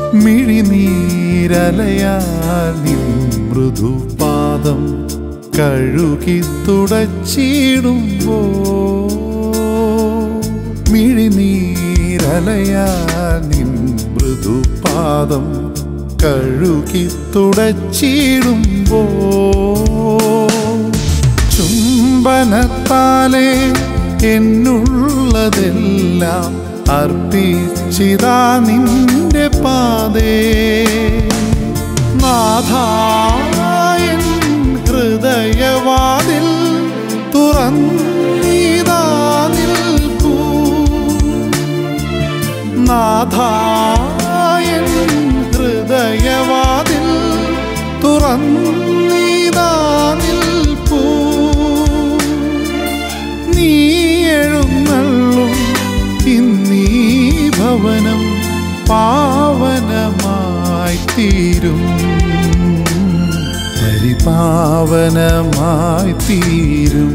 മിഴിനീരലയാൽ നിൻ മൃദുപാദം കഴുകി തുടച്ചിടുമ്പോ മിഴിനീരലയാൽ നിൻ മൃദുപാദം കഴുകി തുടച്ചിടുമ്പോ ചുംബനത്താലെ എന്നുള്ളതെല്ലാം അർപ്പിച്ചിതാ നിന്റെ പാതേ നാഥായൻ ഹൃദയവാതിൽ തുറന്നീതാ നിൽപ്പൂ നാഥായൻ ഹൃദയവാതിൽ തുറന്നീതാ നിൽപ്പൂ നീ എഴുന്നള്ളും ഇന്നീ ഭവനം പാവനമായി തീരും പരിപാവനമായി തീരും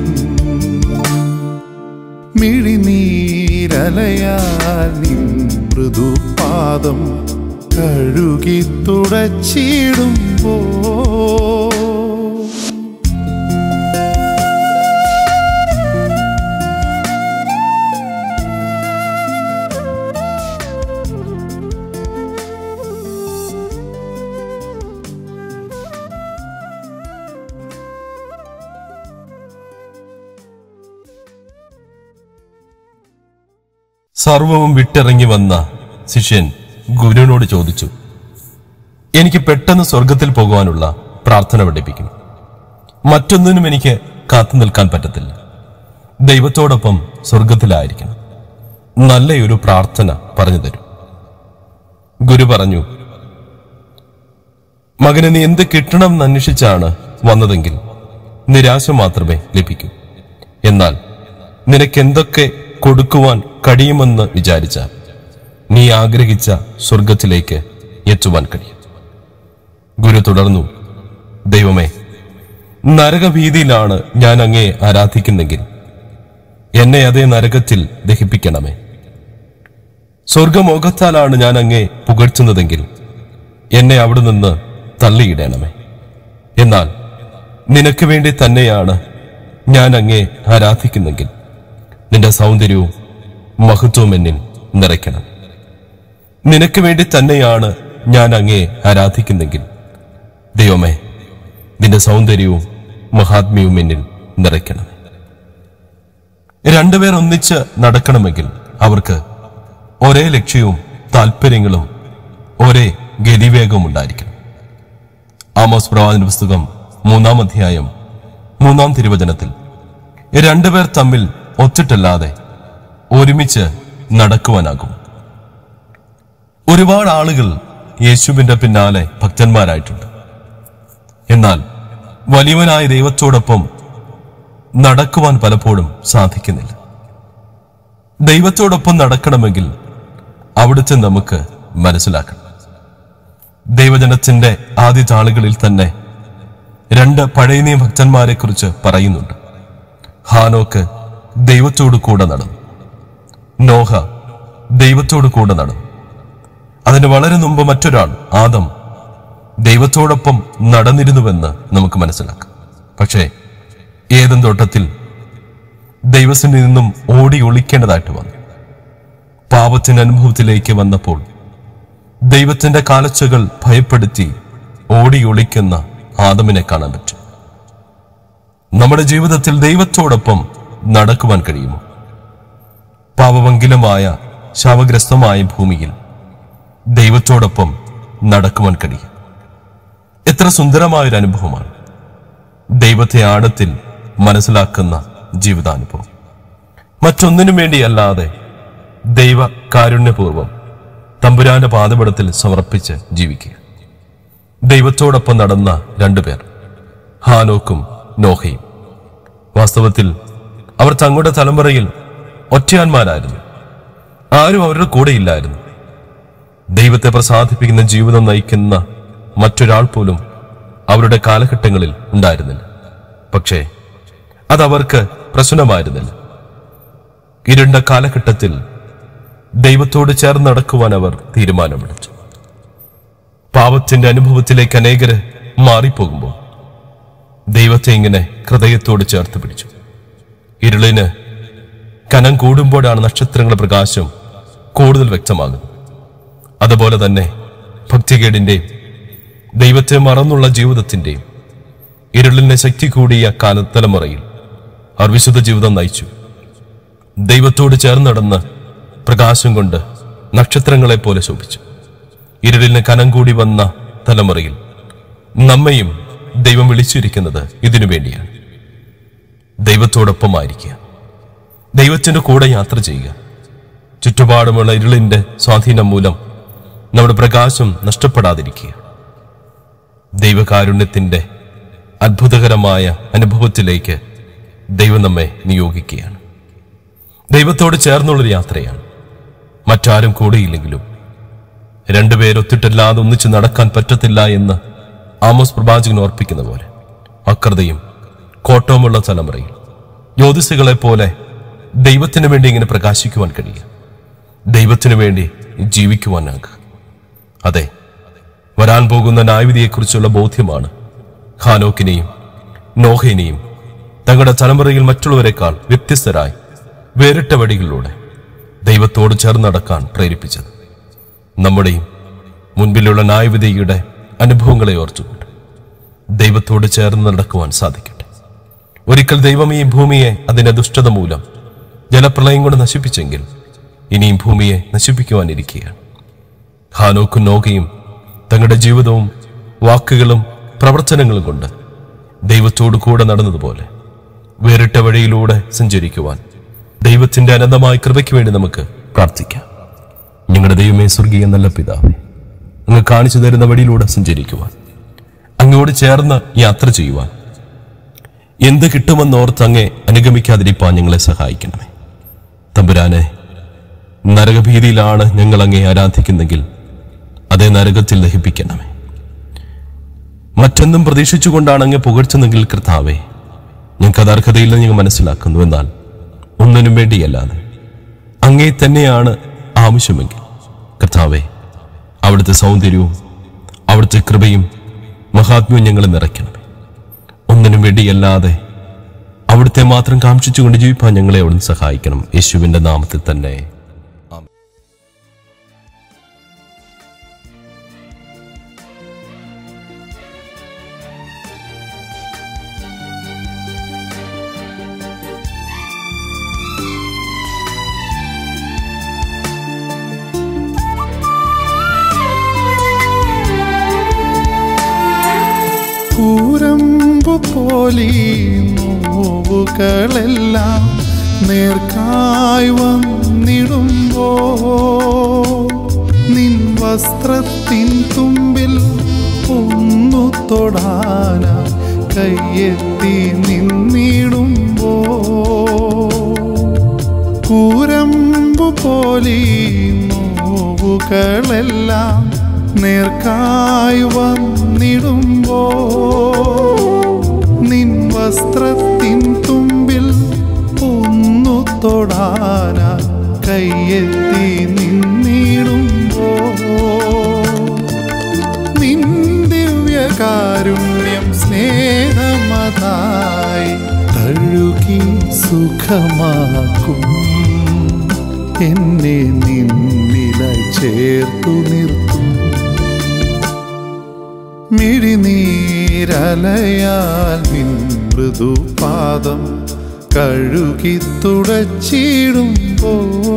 മിഴിനീരലയാൽ നിൻ മൃദുപാദം കഴുകി തുടച്ചിടുമ്പോ സർവവും വിട്ടിറങ്ങി വന്ന ശിഷ്യൻ ഗുരുവിനോട് ചോദിച്ചു എനിക്ക് പെട്ടെന്ന് സ്വർഗത്തിൽ പോകുവാനുള്ള പ്രാർത്ഥന പഠിപ്പിക്കും മറ്റൊന്നിനും എനിക്ക് കാത്തു നിൽക്കാൻ പറ്റത്തില്ല ദൈവത്തോടൊപ്പം സ്വർഗത്തിലായിരിക്കണം നല്ലയൊരു പ്രാർത്ഥന പറഞ്ഞു തരും ഗുരു പറഞ്ഞു മകന് നീ എന്ത് കിട്ടണം എന്ന് അന്വേഷിച്ചാണ് വന്നതെങ്കിൽ നിരാശ മാത്രമേ ലഭിക്കൂ എന്നാൽ നിനക്ക് എന്തൊക്കെ കൊടുക്കുവാൻ കഴിയുമെന്ന് വിചാരിച്ചാൽ നീ ആഗ്രഹിച്ച സ്വർഗത്തിലേക്ക് എത്തുവാൻ കഴിയും ഗുരു തുടർന്നു ദൈവമേ നരകഭീതിയിലാണ് ഞാൻ അങ്ങേ ആരാധിക്കുന്നെങ്കിൽ എന്നെ അതേ നരകത്തിൽ ദഹിപ്പിക്കണമേ സ്വർഗമോഹത്താലാണ് ഞാൻ അങ്ങേ പുകഴ്ത്തുന്നതെങ്കിൽ എന്നെ അവിടെ നിന്ന് തള്ളിയിടണമേ എന്നാൽ നിനക്ക് വേണ്ടി തന്നെയാണ് ഞാൻ അങ്ങേ ആരാധിക്കുന്നെങ്കിൽ നിന്റെ സൗന്ദര്യവും മഹത്വവും എന്നിൽ നിറയ്ക്കണം നിനക്ക് വേണ്ടി തന്നെയാണ് ഞാൻ അങ്ങേ ആരാധിക്കുന്നെങ്കിൽ ദൈവമേ നിന്റെ സൗന്ദര്യവും മഹാത്മ്യവും എന്നിൽ നിറയ്ക്കണം രണ്ടുപേർ ഒന്നിച്ച് നടക്കണമെങ്കിൽ അവർക്ക് ഒരേ ലക്ഷ്യവും താല്പര്യങ്ങളും ഒരേ ഗതിവേഗവും ഉണ്ടായിരിക്കണം ആമോസ് പ്രവാചന പുസ്തകം മൂന്നാം അധ്യായം മൂന്നാം തിരുവചനത്തിൽ രണ്ടുപേർ തമ്മിൽ ഒത്തിട്ടല്ലാതെ ഒരുമിച്ച് നടക്കുവാനാകും ഒരുപാട് ആളുകൾ യേശുവിന്റെ പിന്നാലെ ഭക്തന്മാരായിട്ടുണ്ട് എന്നാൽ വലിയവനായ ദൈവത്തോടൊപ്പം നടക്കുവാൻ പലപ്പോഴും സാധിക്കുന്നില്ല ദൈവത്തോടൊപ്പം നടക്കണമെങ്കിൽ അവിടുത്തെ നമുക്ക് മനസ്സിലാക്കണം ദൈവജനത്തിന്റെ ആദ്യ താളുകളിൽ തന്നെ രണ്ട് പഴയ നിയമ ഭക്തന്മാരെ കുറിച്ച് പറയുന്നുണ്ട് ഹാനോക്ക് ദൈവത്തോടു കൂടെ നടന്നു നോഹ ദൈവത്തോടു കൂടെ നടന്നു അതിന് വളരെ മുമ്പ് മറ്റൊരാൾ ആദം ദൈവത്തോടൊപ്പം നടന്നിരുന്നുവെന്ന് നമുക്ക് മനസ്സിലാക്കാം പക്ഷേ ഏതും തോട്ടത്തിൽ ദൈവത്തിൽ നിന്നും ഓടി ഒളിക്കേണ്ടതായിട്ട് വന്നു പാപത്തിന്റെ അനുഭവത്തിലേക്ക് വന്നപ്പോൾ ദൈവത്തിന്റെ കാലച്ചകൾ ഭയപ്പെടുത്തി ഓടി ഒളിക്കുന്ന ആദമിനെ കാണാൻ പറ്റും നമ്മുടെ ജീവിതത്തിൽ ദൈവത്തോടൊപ്പം നടക്കുവാൻ കഴിയുമോ പാപമംഗിലമായ ശാപഗ്രസ്തമായ ഭൂമിയിൽ ദൈവത്തോടൊപ്പം നടക്കുവാൻ കഴിയും എത്ര സുന്ദരമായൊരു അനുഭവമാണ് ദൈവത്തെ ആഴത്തിൽ മനസ്സിലാക്കുന്ന ജീവിതാനുഭവം മറ്റൊന്നിനും വേണ്ടിയല്ലാതെ ദൈവ കാരുണ്യപൂർവം തമ്പുരാന്റെ പാതപടത്തിൽ സമർപ്പിച്ച് ജീവിക്കുക ദൈവത്തോടൊപ്പം നടന്ന രണ്ടുപേർ ഹാനോക്കും നോഹയും വാസ്തവത്തിൽ അവർ തങ്ങളുടെ തലമുറയിൽ ഒറ്റയാന്മാരായിരുന്നു ആരും അവരുടെ കൂടെയില്ലായിരുന്നു ദൈവത്തെ പ്രസാദിപ്പിക്കുന്ന ജീവിതം നയിക്കുന്ന മറ്റൊരാൾ പോലും അവരുടെ കാലഘട്ടങ്ങളിൽ ഉണ്ടായിരുന്നില്ല പക്ഷേ അതവർക്ക് പ്രശ്നമായിരുന്നില്ല ഇരുണ്ട കാലഘട്ടത്തിൽ ദൈവത്തോട് ചേർന്ന് നടക്കുവാൻ അവർ തീരുമാനമെടുത്തു പാപത്തിന്റെ അനുഭവത്തിലേക്ക് അനേകര് മാറിപ്പോകുമ്പോൾ ദൈവത്തെ ഇങ്ങനെ ഹൃദയത്തോട് ചേർത്ത് പിടിച്ചു ഇരുളിന് കനം കൂടുമ്പോഴാണ് നക്ഷത്രങ്ങളുടെ പ്രകാശം കൂടുതൽ വ്യക്തമാകുന്നത് അതുപോലെ തന്നെ ഭക്തികേടിന്റെയും ദൈവത്തെ മറന്നുള്ള ജീവിതത്തിന്റെയും ഇരുളിന്റെ ശക്തി കൂടിയ കാലത്തലമുറയിൽ അവർ വിശുദ്ധ ജീവിതം നയിച്ചു ദൈവത്തോട് ചേർന്ന് നടന്ന് പ്രകാശം കൊണ്ട് നക്ഷത്രങ്ങളെ പോലെ ശോഭിച്ചു ഇരുളിന് കനം കൂടി വന്ന തലമുറയിൽ നമ്മയും ദൈവം വിളിച്ചിരിക്കുന്നത് ഇതിനു വേണ്ടിയാണ് ദൈവത്തോടൊപ്പമായിരിക്കുക ദൈവത്തിന്റെ കൂടെ യാത്ര ചെയ്യുക ചുറ്റുപാടുമുള്ള ഇരുളിന്റെ സ്വാധീനം മൂലം നമ്മുടെ പ്രകാശം നഷ്ടപ്പെടാതിരിക്കുക ദൈവകാരുണ്യത്തിന്റെ അത്ഭുതകരമായ അനുഭവത്തിലേക്ക് ദൈവം നമ്മെ നിയോഗിക്കുകയാണ് ദൈവത്തോട് ചേർന്നുള്ളൊരു യാത്രയാണ് മറ്റാരും കൂടെയില്ലെങ്കിലും രണ്ടുപേരൊത്തിട്ടല്ലാതെ ഒന്നിച്ച് നടക്കാൻ പറ്റത്തില്ല എന്ന് ആമോസ് പ്രവാചകൻ ഓർപ്പിക്കുന്ന പോലെ അക്രതയും കോട്ടവുമുള്ള തലമുറയിൽ ജ്യോതിസുകളെ പോലെ ദൈവത്തിന് വേണ്ടി ഇങ്ങനെ പ്രകാശിക്കുവാൻ കഴിയുക ദൈവത്തിനു വേണ്ടി ജീവിക്കുവാനാകുക അതെ വരാൻ പോകുന്ന ന്യായവിധിയെക്കുറിച്ചുള്ള ബോധ്യമാണ് ഖാനോക്കിനെയും നോഹേനെയും തങ്ങളുടെ തലമുറയിൽ മറ്റുള്ളവരെക്കാൾ വ്യത്യസ്തരായി വേറിട്ട വഴികളിലൂടെ ദൈവത്തോട് ചേർന്ന് നടക്കാൻ പ്രേരിപ്പിച്ചത് നമ്മുടെയും മുൻപിലുള്ള ന്യായവിധിയുടെ അനുഭവങ്ങളെ ഓർത്തുകൊണ്ട് ദൈവത്തോട് ചേർന്ന് നടക്കുവാൻ സാധിക്കട്ടെ ഒരിക്കൽ ദൈവം ഈ ഭൂമിയെ അതിന്റെ ദുഷ്ടത മൂലം ജലപ്രളയം കൊണ്ട് നശിപ്പിച്ചെങ്കിൽ ഇനിയും ഭൂമിയെ നശിപ്പിക്കുവാനിരിക്കുകയാണ് ഹാനോക്കും നോകയും തങ്ങളുടെ ജീവിതവും വാക്കുകളും പ്രവർത്തനങ്ങളും കൊണ്ട് ദൈവത്തോടു കൂടെ നടന്നതുപോലെ വേറിട്ട വഴിയിലൂടെ സഞ്ചരിക്കുവാൻ ദൈവത്തിന്റെ അനന്തമായ കൃപയ്ക്ക് വേണ്ടി നമുക്ക് പ്രാർത്ഥിക്കാം ഞങ്ങളുടെ ദൈവമേ സ്വർഗീയ നല്ല പിതാവേ അങ്ങ് കാണിച്ചു തരുന്ന വഴിയിലൂടെ സഞ്ചരിക്കുവാൻ അങ്ങോട് ചേർന്ന് യാത്ര ചെയ്യുവാൻ എന്ത് കിട്ടുമെന്നോർത്ത് അങ്ങേ അനുഗമിക്കാതിരിപ്പാൻ ഞങ്ങളെ സഹായിക്കണമേ തമ്പുരാനെ നരകഭീതിയിലാണ് ഞങ്ങൾ അങ്ങേ ആരാധിക്കുന്നെങ്കിൽ അതേ നരകത്തിൽ ദഹിപ്പിക്കണമേ മറ്റെന്തും പ്രതീക്ഷിച്ചുകൊണ്ടാണ് അങ്ങ് പുകഴ്ത്തുന്നെങ്കിൽ കർത്താവേ ഞങ്ങൾക്ക് അത് അർഹതയില്ലെന്ന് ഞങ്ങൾ മനസ്സിലാക്കുന്നു എന്നാൽ ഒന്നിനും വേണ്ടിയല്ലാതെ അങ്ങേ തന്നെയാണ് ആവശ്യമെങ്കിൽ കർത്താവെ അവിടുത്തെ സൗന്ദര്യവും അവിടുത്തെ കൃപയും മഹാത്മ്യവും ഞങ്ങളെ നിറയ്ക്കണമേ ഒന്നിനും വേണ്ടിയല്ലാതെ അവിടുത്തെ മാത്രം കാക്ഷിച്ചുകൊണ്ട് ജീവിപ്പാൻ ഞങ്ങളെ അവിടുന്ന് സഹായിക്കണം യേശുവിന്റെ നാമത്തിൽ തന്നെ കൂരമ്പു പോലീ നോവുകളെല്ലാം നേർക്കായി വന്നിടുമ്പോ നിൻ വസ്ത്രത്തിൻ തുമ്പിൽ ഒന്നു തൊടാന കയ്യെത്തി നിന്നിടുമ്പോ കൂരമ്പു പോലീ നോവുകളെല്ലാം നേർക്കായി വന്നിടുമ്പോ നിൻ വസ്ത്രത്തിൻ തുമ്പിൽ ഒന്നു തൊടാന കയ്യെത്തി നിന്നിടുമ്പോ നിൻ ദിവ്യകാരുണ്യം സ്നേഹമതായി തഴുകി സുഖമാക്കും എന്നെ നിന്നില ചേർത്തു നിർത്തും മിഴിനീരലയാൽ നിൻ മൃദുപാദം കഴുകി തുടച്ചിടുമ്പോ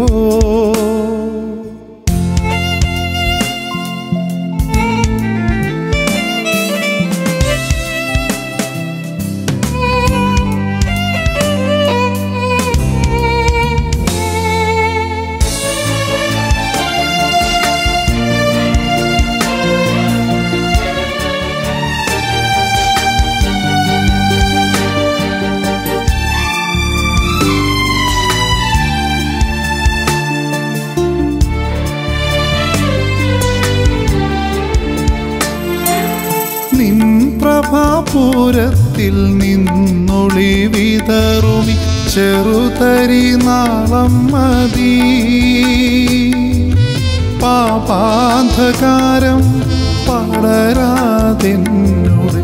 നിൻ പ്രഭാപൂരത്തിൽ നിന്നൊളി വിതറുമി ചെറുതരി നാളം മതി പാപാന്ധകാരം പടരാതെന്നുടെ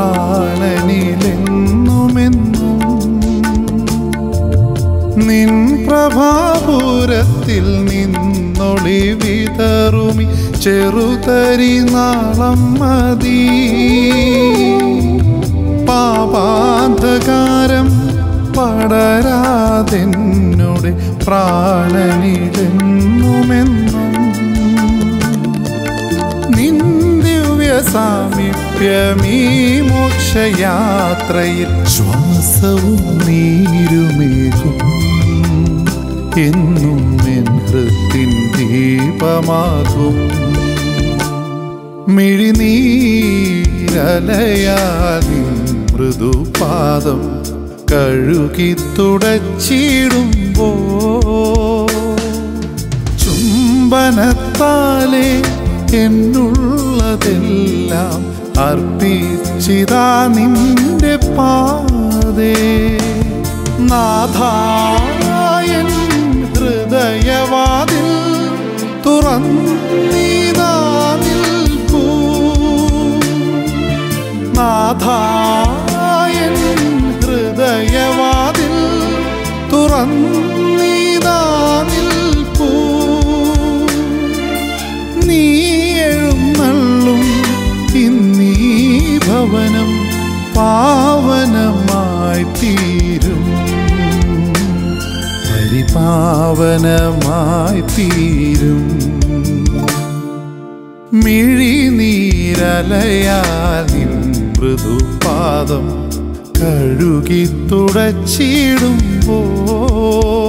പ്രാണനിലെന്നുമെന്നും നിൻ പ്രഭാപുരത്തിൽ നിന്നൊളി വിതറുമി ചെറുതരി നാളം മതി പാപാന്ധകാരം പടരാതെന്നുടെ പ്രാണനിലെന്നുമെന്നും നിന്ദിവ്യ സാമീപ്യമീ മോക്ഷയാത്രയിൽ ശ്വാസവും നീരുമേകും എന്നും എൻ ഹൃത്തിൻ ദീപമാകും മിഴിനീരലയാലിൻ മൃദുപാദം കഴുകി തുടച്ചിടുമ്പോ ചുംബനത്താലെ എന്നുള്ളതെല്ലാം അർപ്പിച്ചിതാ നിന്റെ പാതേ നാഥായൻ ഹൃദയവാതിൽ തുറന്നീതാ നിൽപ്പൂ നാഥായൻ ഹൃദയവാതിൽ തുറന്നീതാ നിൽപ്പൂ നീ എഴുന്നള്ളും ഇന്നീ ഭവനം പാവനമായി തീരും പരിപാവനമായി തീരും മിഴിനീരലയാലിൻ മൃദുപാദം കഴുകി തുടച്ചിടുമ്പോ